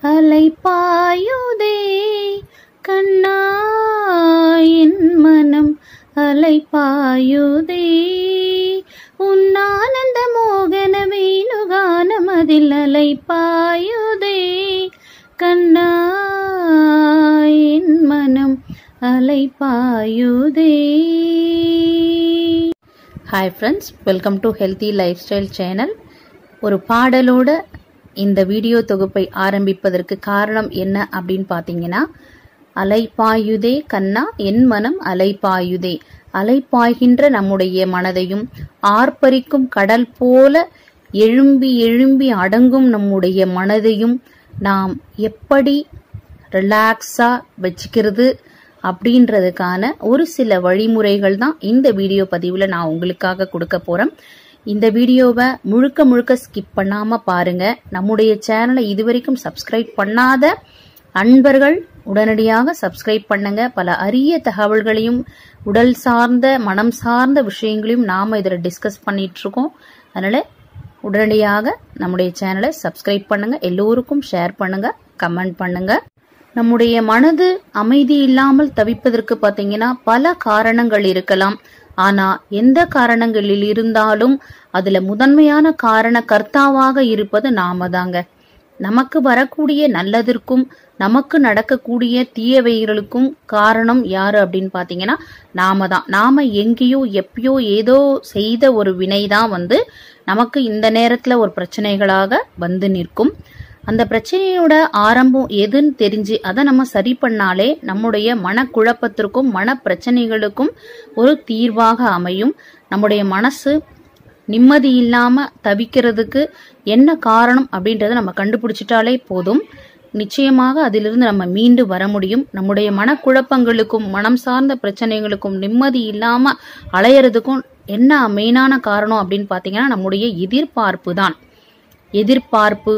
அலைப்பாயுதே கண்ணா என் மனம் அலைப்பாயுதே உன்னானந்த மோகன வேணுகானம் அதில் அலைப்பாயுதே கண்ணா என் மனம் அலைப்பாயுதே hi friends welcome to healthy life style channel ஒரு பாடலோட இந்த வீடியோ தொகுப்பை ஆரம்பிப்பதற்கு காரணம் என்ன அப்படின்னு பார்த்தீங்கன்னா அலைப்பாயுதே கண்ணா என் மனம் அலைப்பாயுதே அலைப்பாய்கின்ற நம்முடைய மனதையும் ஆர்ப்பரிக்கும் கடல் போல எழும்பி எழும்பி அடங்கும் நம்முடைய மனதையும் நாம் எப்படி ரிலாக்ஸா வச்சுக்கிறது அப்படின்றதுக்கான ஒரு சில வழிமுறைகள் தான் இந்த வீடியோ பதிவில் நான் உங்களுக்காக கொடுக்க போகிறேன் இந்த வீடியோவை முழுக்க முழுக்க ஸ்கிப் பண்ணாமல் பாருங்க நம்முடைய சேனலை இதுவரைக்கும் சப்ஸ்கிரைப் பண்ணாத அன்பர்கள் உடனடியாக சப்ஸ்கிரைப் பண்ணுங்க பல அரிய தகவல்களையும் உடல் சார்ந்த மனம் சார்ந்த விஷயங்களையும் நாம் இதில் டிஸ்கஸ் பண்ணிட்டு இருக்கோம் அதனால உடனடியாக நம்முடைய சேனலை சப்ஸ்கிரைப் பண்ணுங்க எல்லோருக்கும் ஷேர் பண்ணுங்க கமெண்ட் பண்ணுங்க நம்முடைய மனது அமைதி இல்லாமல் தவிப்பதற்கு பார்த்தீங்கன்னா பல காரணங்கள் இருக்கலாம் ஆனா எந்த காரணங்களில் இருந்தாலும் அதுல முதன்மையான காரண கர்த்தாவாக இருப்பது நாம தாங்க நமக்கு வரக்கூடிய நல்லதற்கும் நமக்கு நடக்கக்கூடிய தீயவைகளுக்கும் காரணம் யாரு அப்படின்னு பாத்தீங்கன்னா நாம தான் நாம எங்கேயோ எப்பயோ ஏதோ செய்த ஒரு வினை தான் வந்து நமக்கு இந்த நேரத்துல ஒரு பிரச்சனைகளாக வந்து நிற்கும் அந்த பிரச்சனையோட ஆரம்பம் எதுன்னு தெரிஞ்சு அதை நம்ம சரி பண்ணாலே நம்முடைய மனக்குழப்பத்திற்கும் மன பிரச்சனைகளுக்கும் ஒரு தீர்வாக அமையும் நம்முடைய மனசு நிம்மதி இல்லாம தவிக்கிறதுக்கு என்ன காரணம் அப்படின்றத நம்ம கண்டுபிடிச்சிட்டாலே போதும் நிச்சயமாக அதிலிருந்து நம்ம மீண்டு வர முடியும் நம்முடைய மனக்குழப்பங்களுக்கும் மனம் சார்ந்த பிரச்சனைகளுக்கும் நிம்மதி இல்லாம அலையறதுக்கும் என்ன மெயினான காரணம் அப்படின்னு பார்த்தீங்கன்னா நம்முடைய எதிர்பார்ப்பு தான் எதிர்பார்ப்பு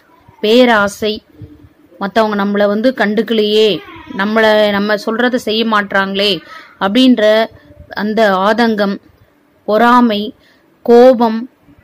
பேராசை மற்றவங்க நம்மளை வந்து கண்டுக்கலையே நம்மளை நம்ம சொல்றத செய்ய மாட்றாங்களே அப்படின்ற அந்த ஆதங்கம் பொறாமை கோபம்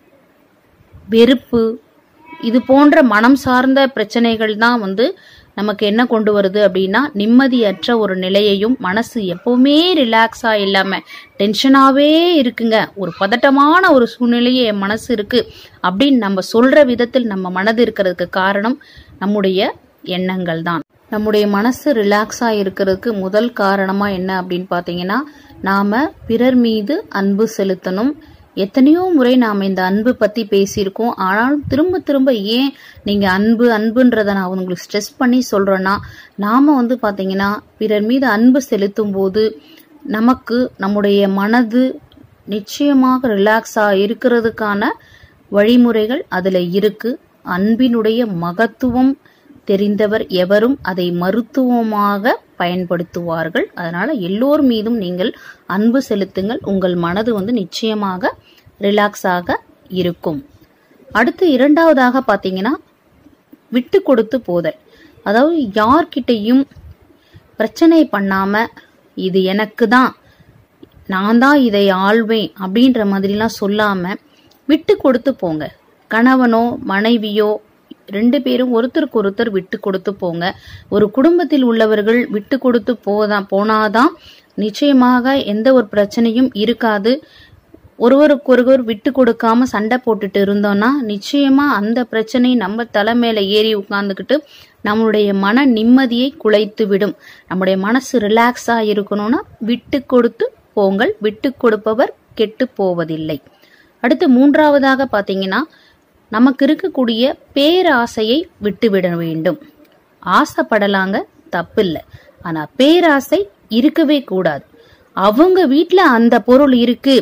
வெறுப்பு இது போன்ற மனம் சார்ந்த பிரச்சனைகள் தான் வந்து நமக்கு என்ன கொண்டு வருது அப்படின்னா நிம்மதியற்ற ஒரு நிலையையும் மனசு எப்பவுமே ரிலாக்ஸா இல்லாம டென்ஷனாவே இருக்குங்க ஒரு பதட்டமான ஒரு சூழ்நிலையே என் மனசு இருக்கு அப்படின்னு நம்ம சொல்ற விதத்தில் நம்ம மனது இருக்கிறதுக்கு காரணம் நம்முடைய எண்ணங்கள் தான் நம்முடைய மனசு ரிலாக்ஸா இருக்கிறதுக்கு முதல் காரணமா என்ன அப்படின்னு பாத்தீங்கன்னா நாம பிறர் மீது அன்பு செலுத்தணும் எத்தனையோ முறை நாம் இந்த அன்பு பத்தி பேசியிருக்கோம் ஆனாலும் திரும்ப திரும்ப ஏன் நீங்க அன்பு அன்புன்றதை நான் உங்களுக்கு ஸ்ட்ரெஸ் பண்ணி சொல்றேன்னா நாம வந்து பாத்தீங்கன்னா பிறர் மீது அன்பு செலுத்தும் போது நமக்கு நம்முடைய மனது நிச்சயமாக ரிலாக்ஸா இருக்கிறதுக்கான வழிமுறைகள் அதுல இருக்கு அன்பினுடைய மகத்துவம் தெரிந்தவர் எவரும் அதை மருத்துவமாக பயன்படுத்துவார்கள் அதனால எல்லோர் மீதும் நீங்கள் அன்பு செலுத்துங்கள் உங்கள் மனது வந்து நிச்சயமாக ரிலாக்ஸாக இருக்கும் அடுத்து இரண்டாவதாக பார்த்தீங்கன்னா விட்டு கொடுத்து போதல் அதாவது யார்கிட்டையும் பிரச்சனை பண்ணாம இது எனக்கு தான் நான் தான் இதை ஆள்வேன் அப்படின்ற மாதிரிலாம் சொல்லாம விட்டு கொடுத்து போங்க கணவனோ மனைவியோ ரெண்டு பேரும் ஒருத்தருக்கு ஒருத்தர் விட்டு கொடுத்து போங்க ஒரு குடும்பத்தில் உள்ளவர்கள் விட்டு கொடுத்து போதான் போனாதான் நிச்சயமாக எந்த ஒரு பிரச்சனையும் இருக்காது ஒருவருக்கொருவர் விட்டு கொடுக்காம சண்டை போட்டுட்டு இருந்தோம்னா நிச்சயமா அந்த பிரச்சனை நம்ம தலை மேல ஏறி உட்கார்ந்துக்கிட்டு நம்மளுடைய மன நிம்மதியை குலைத்து விடும் நம்முடைய மனசு ரிலாக்ஸா இருக்கணும்னா விட்டு கொடுத்து போங்கள் விட்டு கொடுப்பவர் கெட்டு போவதில்லை அடுத்து மூன்றாவதாக பாத்தீங்கன்னா நமக்கு இருக்கக்கூடிய பேராசையை விட்டுவிட வேண்டும் ஆசைப்படலாங்க தப்பில்லை ஆனா பேராசை இருக்கவே கூடாது அவங்க வீட்ல அந்த பொருள் இருக்கு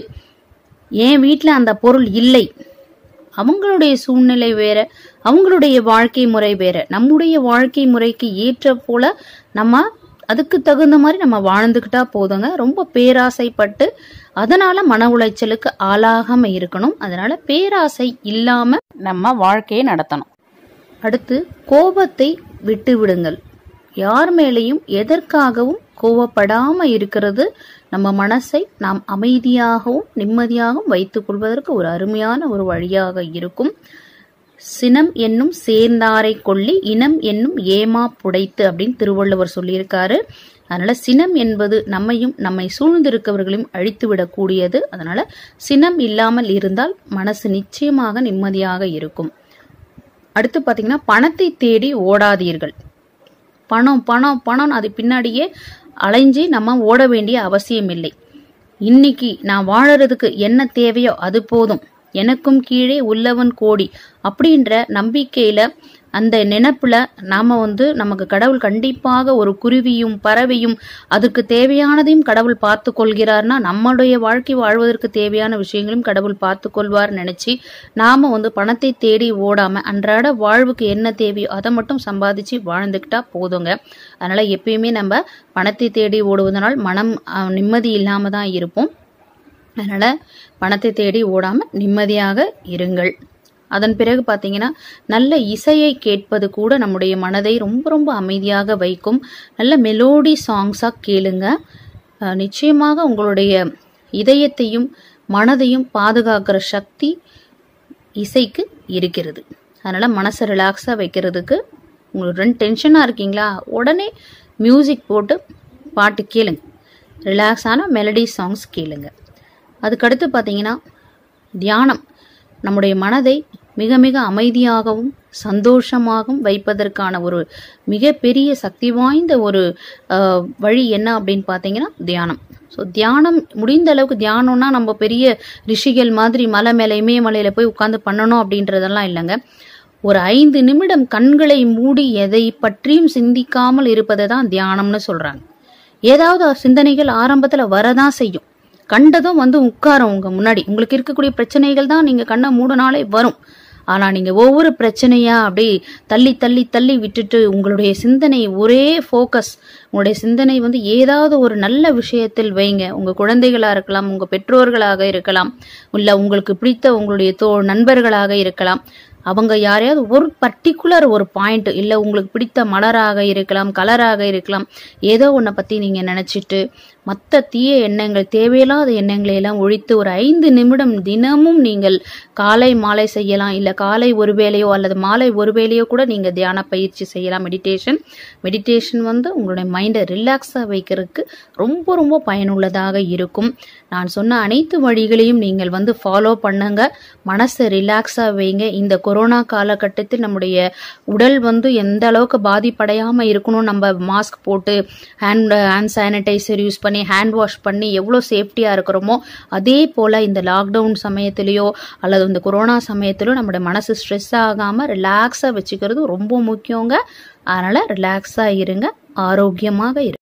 என் வீட்ல அந்த பொருள் இல்லை அவங்களுடைய சூழ்நிலை வேற அவங்களுடைய வாழ்க்கை முறை வேற நம்முடைய வாழ்க்கை முறைக்கு ஏற்ற போல நம்ம அதுக்கு தகுந்த மாதிரி நம்ம வாழ்ந்துக்கிட்டா போதுங்க ரொம்ப பேராசைப்பட்டு அதனால மன உளைச்சலுக்கு ஆளாகாம இருக்கணும் அதனால பேராசை இல்லாம நம்ம வாழ்க்கையை நடத்தணும் அடுத்து கோபத்தை விட்டு விடுங்கள் யார் மேலேயும் எதற்காகவும் கோவப்படாம இருக்கிறது நம்ம மனசை நாம் அமைதியாகவும் நிம்மதியாகவும் வைத்துக் கொள்வதற்கு ஒரு அருமையான ஒரு வழியாக இருக்கும் சினம் என்னும் சேர்ந்தாரை கொள்ளி இனம் என்னும் ஏமா புடைத்து அப்படின்னு திருவள்ளுவர் சொல்லியிருக்காரு அதனால சினம் என்பது நம்மையும் நம்மை சூழ்ந்திருக்கவர்களையும் அழித்து விடக்கூடியது அதனால சினம் இல்லாமல் இருந்தால் மனசு நிச்சயமாக நிம்மதியாக இருக்கும் அடுத்து பாத்தீங்கன்னா பணத்தை தேடி ஓடாதீர்கள் பணம் பணம் பணம் அது பின்னாடியே அலைஞ்சு நம்ம ஓட வேண்டிய அவசியம் இல்லை இன்னைக்கு நான் வாழறதுக்கு என்ன தேவையோ அது போதும் எனக்கும் கீழே உள்ளவன் கோடி அப்படின்ற நம்பிக்கையில அந்த நினைப்புல நாம வந்து நமக்கு கடவுள் கண்டிப்பாக ஒரு குருவியும் பறவையும் அதுக்கு தேவையானதையும் கடவுள் பார்த்து கொள்கிறார்னா நம்மளுடைய வாழ்க்கை வாழ்வதற்கு தேவையான விஷயங்களும் கடவுள் பார்த்து கொள்வார் நினைச்சு நாம வந்து பணத்தை தேடி ஓடாம அன்றாட வாழ்வுக்கு என்ன தேவையோ அதை மட்டும் சம்பாதிச்சு வாழ்ந்துக்கிட்டா போதுங்க அதனால எப்பயுமே நம்ம பணத்தை தேடி ஓடுவதனால் மனம் அஹ், நிம்மதி இல்லாம தான் இருப்போம் அதனால பணத்தை தேடி ஓடாம நிம்மதியாக இருங்கள் அதன் பிறகு பார்த்தீங்கன்னா நல்ல இசையை கேட்பது கூட நம்முடைய மனதை ரொம்ப ரொம்ப அமைதியாக வைக்கும் நல்ல மெலோடி சாங்ஸாக கேளுங்க அஹ், நிச்சயமாக உங்களுடைய இதயத்தையும் மனதையும் பாதுகாக்கிற சக்தி இசைக்கு இருக்கிறது அதனால் மனசை ரிலாக்ஸாக வைக்கிறதுக்கு உங்களுக்கு ரெண்டு டென்ஷனாக இருக்கீங்களா உடனே மியூசிக் போட்டு பாட்டு கேளுங்க ரிலாக்ஸான மெலடி சாங்ஸ் கேளுங்க அதுக்கடுத்து பார்த்தீங்கன்னா தியானம் நம்முடைய மனதை மிக மிக அமைதியாகவும் சந்தோஷமாகவும் வைப்பதற்கான ஒரு மிகப்பெரிய சக்தி வாய்ந்த ஒரு அஹ், வழி என்ன அப்படின்னு பார்த்தீங்கன்னா தியானம் ஸோ தியானம் முடிந்த அளவுக்கு தியானம்னா நம்ம பெரிய ரிஷிகள் மாதிரி மலை மேலே இமயமலையில் போய் உட்காந்து பண்ணணும் அப்படின்றதெல்லாம் இல்லைங்க ஒரு ஐந்து நிமிடம் கண்களை மூடி எதை பற்றியும் சிந்திக்காமல் இருப்பதை தான் தியானம்னு சொல்றாங்க ஏதாவது சிந்தனைகள் ஆரம்பத்துல வரதான் செய்யும் கண்டதும் வந்து உட்காரும் உங்க முன்னாடி உங்களுக்கு இருக்கக்கூடிய பிரச்சனைகள் தான் நீங்க கண்ணை மூடனாலே வரும் ஆனா நீங்க ஒவ்வொரு பிரச்சனையா அப்படியே தள்ளி தள்ளி தள்ளி விட்டுட்டு உங்களுடைய சிந்தனை ஒரே ஃபோக்கஸ் உங்களுடைய சிந்தனை வந்து ஏதாவது ஒரு நல்ல விஷயத்தில் வைங்க உங்க குழந்தைகளா இருக்கலாம் உங்க பெற்றோர்களாக இருக்கலாம் இல்ல உங்களுக்கு பிடித்த உங்களுடைய தோ நண்பர்களாக இருக்கலாம் அவங்க யாரையாவது ஒரு பர்டிகுலர் ஒரு பாயிண்ட் இல்லை உங்களுக்கு பிடித்த மலராக இருக்கலாம் கலராக இருக்கலாம் ஏதோ ஒன்றை பற்றி நீங்கள் நினச்சிட்டு மற்ற தீய எண்ணங்கள் தேவையில்லாத எண்ணங்களை எல்லாம் ஒழித்து ஒரு ஐந்து நிமிடம் தினமும் நீங்கள் காலை மாலை செய்யலாம் இல்லை காலை ஒரு வேளையோ அல்லது மாலை ஒரு வேளையோ கூட நீங்கள் தியான பயிற்சி செய்யலாம் மெடிடேஷன் மெடிடேஷன் வந்து உங்களுடைய மைண்டை ரிலாக்ஸாக வைக்கிறதுக்கு ரொம்ப ரொம்ப பயனுள்ளதாக இருக்கும் நான் சொன்ன அனைத்து வழிகளையும் நீங்கள் வந்து ஃபாலோ பண்ணுங்க மனசை ரிலாக்ஸாக வைங்க இந்த கொரோனா காலகட்டத்தில் நம்முடைய உடல் வந்து எந்த அளவுக்கு பாதிப்படையாமல் இருக்கணும் நம்ம மாஸ்க் போட்டு ஹேண்ட் ஹேண்ட் சானிடைசர் யூஸ் பண்ணி ஹேண்ட் வாஷ் பண்ணி எவ்வளோ சேஃப்டியாக இருக்கிறோமோ அதே போல் இந்த லாக்டவுன் சமயத்திலேயோ அல்லது இந்த கொரோனா சமயத்திலோ நம்மளோட மனசு ஸ்ட்ரெஸ் ஆகாமல் ரிலாக்ஸாக வச்சுக்கிறது ரொம்ப முக்கியங்க அதனால் ரிலாக்ஸாக இருங்க ஆரோக்கியமாக இருங்க